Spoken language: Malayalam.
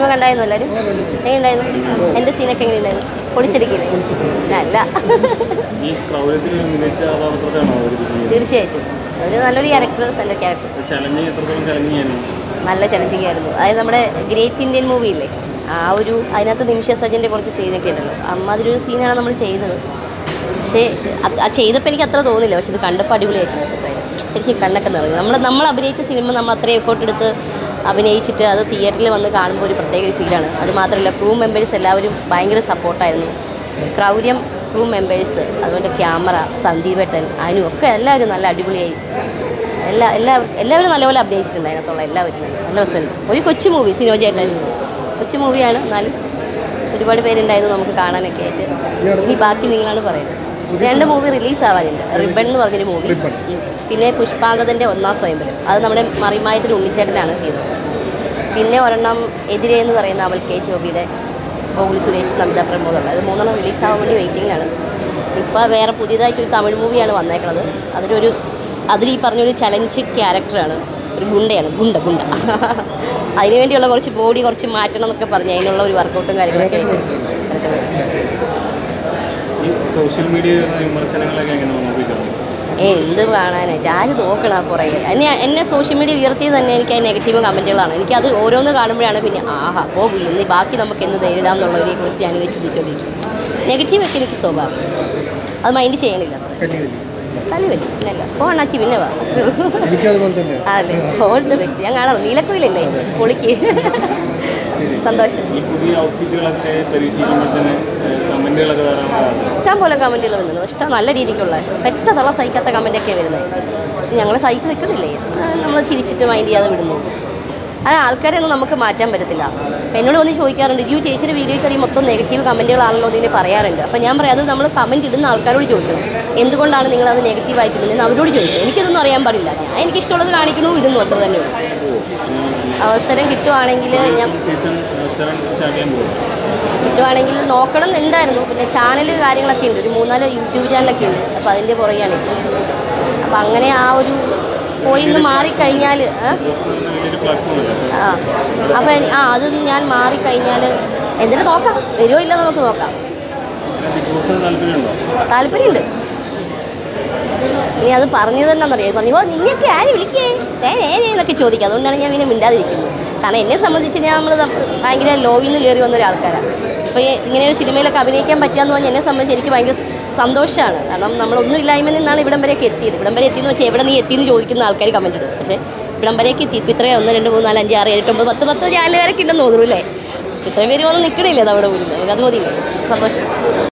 സിനിമ കണ്ടായിരുന്നു എല്ലാവരും എങ്ങനെയുണ്ടായിരുന്നു എൻ്റെ സീനൊക്കെ എങ്ങനെയുണ്ടായിരുന്നു പൊളിച്ചെടുക്കില്ലേ അല്ല ഈ ക്രൗര്യത്തിന് മികച്ച കഥാപാത്രത്തെയാണോ അവതരിപ്പിച്ചത് തീർച്ചയായിട്ടും ഒരു നല്ലൊരു ക്യാരക്ടർ എൻ്റെ ക്യാരക്ടർ ചലഞ്ചിങ് എത്രത്തോളം ചലഞ്ചിങ് ആയിരുന്നു നല്ല ചലഞ്ചിങ് ആയിരുന്നു അതായത് നമ്മുടെ ഗ്രേറ്റ് ഇന്ത്യൻ മൂവി ഇല്ലേ ആ ഒരു അതിനകത്ത് നിമിഷ സജൻ്റെ കുറച്ച് സീനൊക്കെ ഉണ്ടല്ലോ അമ്മാതിരി ഒരു സീനാണ് നമ്മൾ ചെയ്തത് പക്ഷേ അത് ആ ചെയ്തപ്പോൾ എനിക്ക് അത്ര തോന്നില്ല പക്ഷെ ഇത് കണ്ടപ്പോൾ അടിപൊളിയായിരുന്നു എനിക്ക് കണ്ണൊക്കെ നിറഞ്ഞു നമ്മൾ നമ്മൾ അഭിനയിച്ച സിനിമ നമ്മൾ അത്രയും എഫേർട്ട് എടുത്ത് അഭിനയിച്ചിട്ട് അത് തിയേറ്ററിൽ വന്ന് കാണുമ്പോൾ ഒരു പ്രത്യേക ഒരു ഫീലാണ് അത് മാത്രമല്ല ക്രൂ മെമ്പേഴ്സ് എല്ലാവരും ഭയങ്കര സപ്പോർട്ടായിരുന്നു ക്രൗര്യം ക്രൂ മെമ്പേഴ്സ് അതുകൊണ്ട് ക്യാമറ സന്ദീപേട്ടൻ അതിനും ഒക്കെ എല്ലാവരും നല്ല അടിപൊളിയായി എല്ലാ എല്ലാവരും എല്ലാവരും നല്ലപോലെ അഭിനയിച്ചിട്ടുണ്ട് അതിനകത്തുള്ള എല്ലാവരും നല്ല രസമുണ്ട് ഒരു കൊച്ചു മൂവി സിനിമ ചേട്ടൻ കൊച്ചു മൂവിയാണ് എന്നാലും ഒരുപാട് പേരുണ്ടായിരുന്നു നമുക്ക് കാണാനൊക്കെ ആയിട്ട് ഇനി ബാക്കി നിങ്ങളാണ് പറയുന്നത് രണ്ട് മൂവി റിലീസ് ആവാനുണ്ട് റിബൺ എന്ന് പറഞ്ഞൊരു മൂവി പിന്നെ പുഷ്പാങ്കതൻ്റെ ഒന്നാം സ്വയംവരം അത് നമ്മുടെ മറിമായത്തിൽ ഉണ്ണിച്ചേട്ടനാണ് ഹീറോ പിന്നെ ഒരെണ്ണം എതിരെ എന്ന് പറയുന്ന അവൽ കെ ജോബിയുടെ ഗോകുലി സുരേഷ് നമിത പ്രമോദുള്ള അത് മൂന്നെണ്ണം റിലീസ് ആവാൻ വേണ്ടി വെയിറ്റിംഗിലാണ് ഇപ്പോൾ വേറെ പുതിയതായിട്ടൊരു തമിഴ് മൂവിയാണ് വന്നേക്കുന്നത് അതിലൊരു അതിൽ ഈ പറഞ്ഞൊരു ചലഞ്ച് ക്യാരക്ടറാണ് ഒരു ഗുണ്ടയാണ് ഗുണ്ട ഗുണ്ട അതിനു വേണ്ടിയുള്ള കുറച്ച് ബോഡി കുറച്ച് മാറ്റണം എന്നൊക്കെ പറഞ്ഞ് അതിനുള്ള ഒരു വർക്കൗട്ടും കാര്യങ്ങളൊക്കെ ആയിട്ട് ഇറക്കി വരും. ഈ സോഷ്യൽ മീഡിയ വിമർശനങ്ങളൊക്കെ എങ്ങനെ നോക്കിക്കാണും ഏ എന്ത് കാണാനായിട്ട് ആര് നോക്കണം ആ പുറകെ എന്നെ എന്നെ സോഷ്യൽ മീഡിയ ഉയർത്തിയത് തന്നെ എനിക്ക് ആ നെഗറ്റീവ് കമൻറ്റുകളാണ് എനിക്കത് ഓരോന്ന് കാണുമ്പോഴാണ് പിന്നെ ആഹാ പോകില്ല ഇനി ബാക്കി നമുക്ക് എന്ന് നേരിടാം എന്നുള്ളവരെ കുറിച്ച് ഞാനിങ്ങനെ ചിന്തിച്ചുകൊണ്ടിരിക്കും നെഗറ്റീവൊക്കെ എനിക്ക് സ്വാഭാവികം അത് മൈൻഡ് ചെയ്യണില്ല അത്ര തലി പറ്റും പിന്നല്ല ഓ അണ്ണാച്ചി പിന്നെ വാ അത്രേ ഉള്ളൂ. എനിക്കതുപോലെ തന്നെ അതല്ലേ ഓൾ ദ ബെസ്റ്റ് ഞാൻ കാണാം നീലക്കുയിലല്ലേ പൊളിക്ക് സന്തോഷം ഈ പുതിയ ഔട്ട്ഫിറ്റുകളൊക്കെ പരീക്ഷിക്കുമ്പോൾ തന്നെ കമൻറ്റുകളൊക്കെ ധാരാളം ഇഷ്ടം പോലെ കമൻറ്റുകൾ വരുന്നത് ഇഷ്ടം നല്ല രീതിക്കുള്ള പെട്ട തള്ള സഹിക്കാത്ത കമൻറ്റൊക്കെ വരുന്നത് പക്ഷെ ഞങ്ങൾ സഹിച്ച് നിൽക്കുന്നില്ലേ നമ്മൾ ചിരിച്ചിട്ട് മൈൻഡ് ചെയ്യാതെ വിടുന്നു അത് ആൾക്കാരെ ഒന്നും നമുക്ക് മാറ്റാൻ പറ്റത്തില്ല അപ്പം എന്നോട് വന്ന് ചോദിക്കാറുണ്ട് യു ചേച്ചിയുടെ വീഡിയോയ്ക്ക് മൊത്തം നെഗറ്റീവ് കമൻറ്റുകളാണല്ലോ എന്ന് ഇങ്ങനെ പറയാറുണ്ട് അപ്പോൾ ഞാൻ പറയാം അത് നമ്മൾ കമൻറ്റ് ഇടുന്ന ആൾക്കാരോട് ചോദിക്കണം എന്തുകൊണ്ടാണ് നിങ്ങൾ അത് നെഗറ്റീവ് ആയിട്ടിടുന്നത് അവരോട് ചോദിക്കണം എനിക്കിതൊന്നും അറിയാൻ പാടില്ല ഞാൻ എനിക്കിഷ്ടമുള്ളത് കാണിക്കണു ഇടുന്നു അത്ര തന്നെ ഉള്ളൂ അവസരം കിട്ടുവാണെങ്കിൽ ഞാൻ സീസൺ സെവൻ സ്റ്റാർട്ട് ചെയ്യാൻ പോകും കിട്ടുവാണെങ്കിൽ നോക്കണം എന്നുണ്ടായിരുന്നു പിന്നെ ചാനൽ കാര്യങ്ങളൊക്കെ ഉണ്ട് ഒരു മൂന്നാല് യൂട്യൂബ് ചാനലൊക്കെ ഉണ്ട് അപ്പോൾ അതിൻ്റെ പുറകെയാണ് അപ്പോൾ അങ്ങനെ ആ ഒരു പോയി നിന്ന് മാറിക്കഴിഞ്ഞാൽ വലിയൊരു പ്ലാറ്റ്ഫോം അല്ലേ ആ അപ്പോൾ ആ അത് ഞാൻ മാറിക്കഴിഞ്ഞാൽ എന്തിനും നോക്കാം വരുമോ ഇല്ല നമുക്ക് നോക്കാം ബിഗ് ബോസിന് താല്പര്യമുണ്ടോ താല്പര്യമുണ്ട് ഇനി അത് പറഞ്ഞത് തന്നെന്നറിയാം പറഞ്ഞു ഓ നിന്നെയൊക്കെ ആര് വിളിക്കേ ഏ ഏ ഏ എന്നൊക്കെ ചോദിക്കുക അതുകൊണ്ടാണ് ഞാൻ പിന്നെ മിണ്ടാതിരിക്കുന്നത് കാരണം എന്നെ സംബന്ധിച്ച് ഞാൻ നമ്മൾ ഭയങ്കര ലോവിൽ നിന്ന് കയറി വന്ന ഒരാൾക്കാരാണ് അപ്പോൾ ഇങ്ങനെ ഒരു സിനിമയിലൊക്കെ അഭിനയിക്കാൻ പറ്റുകയെന്ന് പറഞ്ഞാൽ എന്നെ സംബന്ധിച്ച് എനിക്ക് ഭയങ്കര സന്തോഷമാണ് കാരണം നമ്മളൊന്നും ഇല്ലായ്മ നിന്നാണ് ഇവിടം വരെയൊക്കെ എത്തിയത് ഇവിടം വരെ എത്തിയെന്ന് വെച്ചാൽ എവിടെ നീ എത്തിയെന്ന് ചോദിക്കുന്ന ആൾക്കാർ കമൻറ്റ് ഇടും പക്ഷേ ഇവിടം വരെയൊക്കെ എത്തി ഇപ്പം ഇത്രയും ഒന്ന് രണ്ട് മൂന്ന് നാല് അഞ്ച് ആറ് ഏഴ് എട്ട് ഒമ്പത് പത്ത് പത്ത് ചാനലുകാരൊക്കെ ഉണ്ടെന്ന് തോന്നുന്നു അല്ലേ ഇത്രയും പേര് വന്ന് നിൽക്കണില്ലേ അത് അവിടെ മുന്നിൽ നമുക്കത് മതിയില്ലേ സന്തോഷം